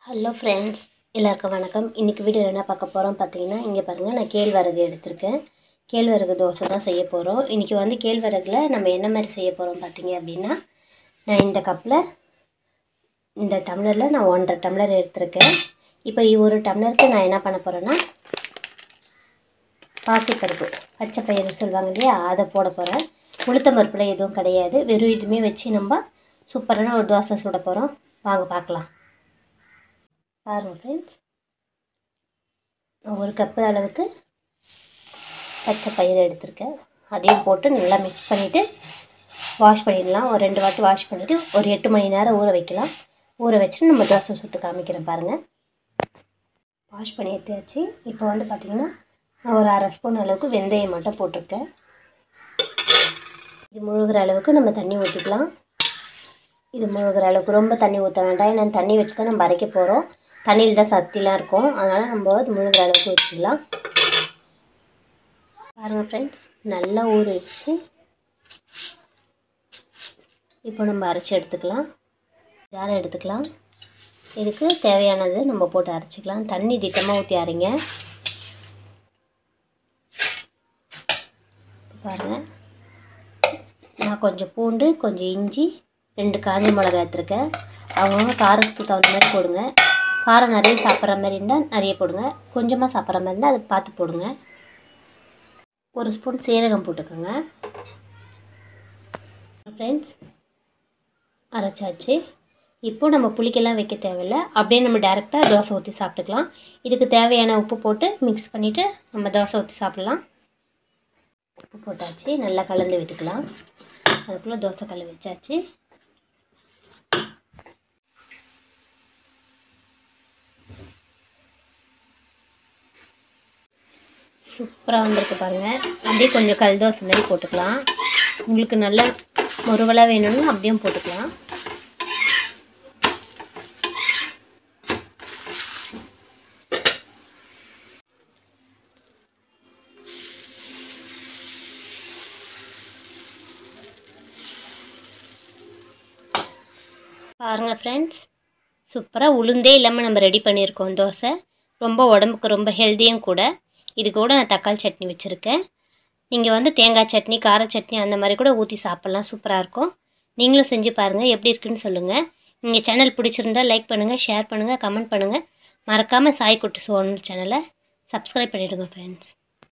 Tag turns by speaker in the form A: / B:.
A: hello friends எல்லாருக்கும் வணக்கம் இன்றைக்கி வீடியோவில் என்ன பார்க்க போகிறோம் பார்த்தீங்கன்னா இங்கே பாருங்கள் நான் கேழ்வரகு எடுத்திருக்கேன் கேழ்வரகு தோசை தான் செய்ய போகிறோம் இன்றைக்கி வந்து கேழ்வரகுல நம்ம என்ன மாதிரி செய்ய போகிறோம் பார்த்தீங்க அப்படின்னா நான் இந்த கப்பில் இந்த டம்ளரில் நான் ஒன்றரை டம்ளர் எடுத்திருக்கேன் இப்போ ஒரு டம்ளருக்கு நான் என்ன பண்ண போகிறேன்னா பாசிப்பருப்பு பச்சை பயிறு சொல்லுவாங்க இல்லையா அதை போட போகிறேன் உளுத்தம் பருப்பில் எதுவும் கிடையாது வெறும் இதுவுமே வச்சு நம்ம சூப்பரான ஒரு தோசை சுட போகிறோம் வாங்க பார்க்கலாம் பாருங்கள் ஃப்ரெண்ட்ஸ் நான் ஒரு கப்பு அளவுக்கு பச்சை பயிறு எடுத்திருக்கேன் அதையும் போட்டு நல்லா மிக்ஸ் பண்ணிவிட்டு வாஷ் பண்ணிடலாம் ஒரு ரெண்டு வாட்டி வாஷ் பண்ணிவிட்டு ஒரு எட்டு மணி நேரம் ஊற வைக்கலாம் ஊற வச்சுட்டு நம்ம தோசை சுட்டு காமிக்கிறேன் பாருங்கள் வாஷ் பண்ணி எடுத்தாச்சு இப்போ வந்து பார்த்திங்கன்னா நான் ஒரு அரை ஸ்பூன் அளவுக்கு வெந்தயம் மட்டும் போட்டிருக்கேன் இது முழுகிற அளவுக்கு நம்ம தண்ணி ஊற்றிக்கலாம் இது முழுகிற அளவுக்கு ரொம்ப தண்ணி ஊற்ற வேண்டாம் ஏன்னா தண்ணி வச்சு தான் நம்ம அரைக்க போகிறோம் தண்ணியில் தான் சத்திலாம் இருக்கும் அதனால் நம்ம அது முழுகிற அளவுக்கு வச்சுக்கலாம் பாருங்கள் ஃப்ரெண்ட்ஸ் நல்லா ஊறிடுச்சு இப்போ நம்ம அரைச்சி எடுத்துக்கலாம் ஜாரை எடுத்துக்கலாம் இதுக்கு தேவையானது நம்ம போட்டு அரைச்சிக்கலாம் தண்ணி திட்டமாக ஊற்றி அரைங்க பாருங்கள் நான் கொஞ்சம் பூண்டு கொஞ்சம் இஞ்சி ரெண்டு காஞ்ச மிளகா எடுத்துருக்கேன் அவங்கவுங்க காரத்துக்கு தகுந்த மாதிரி போடுங்க காரம் நிறைய சாப்பிட்ற மாதிரி இருந்தால் நிறைய போடுங்க கொஞ்சமாக சாப்பிட்ற மாதிரி இருந்தால் அதை பார்த்து போடுங்க ஒரு ஸ்பூன் சீரகம் போட்டுக்கோங்க ஃப்ரெண்ட்ஸ் அரைச்சாச்சு இப்போ நம்ம புளிக்கெல்லாம் வைக்க தேவையில்ல அப்படியே நம்ம டேரெக்டாக தோசை ஊற்றி சாப்பிட்டுக்கலாம் இதுக்கு தேவையான உப்பு போட்டு மிக்ஸ் பண்ணிவிட்டு நம்ம தோசை ஊற்றி சாப்பிட்லாம் உப்பு போட்டாச்சு நல்லா கலந்து விட்டுக்கலாம் அதுக்குள்ளே தோசை கல் வச்சாச்சு சூப்பராக வந்திருக்கு பாருங்கள் அப்படியே கொஞ்சம் கல் தோசை மாதிரி போட்டுக்கலாம் உங்களுக்கு நல்ல முருவலாக வேணும்னு அப்படியும் போட்டுக்கலாம் பாருங்கள் ஃப்ரெண்ட்ஸ் சூப்பராக உளுந்தே இல்லாமல் நம்ம ரெடி பண்ணியிருக்கோம் தோசை ரொம்ப உடம்புக்கு ரொம்ப ஹெல்த்தியும் கூட இது கூட நான் தக்காளி சட்னி வச்சுருக்கேன் நீங்கள் வந்து தேங்காய் சட்னி கார சட்னி அந்த மாதிரி கூட ஊற்றி சாப்பிட்லாம் சூப்பராக இருக்கும் நீங்களும் செஞ்சு பாருங்கள் எப்படி இருக்குன்னு சொல்லுங்கள் நீங்கள் சேனல் பிடிச்சிருந்தா லைக் பண்ணுங்கள் ஷேர் பண்ணுங்கள் கமெண்ட் பண்ணுங்கள் மறக்காமல் சாய் குட்டு சோன் சேனலை சப்ஸ்கிரைப் பண்ணிவிடுங்க ஃப்ரெண்ட்ஸ்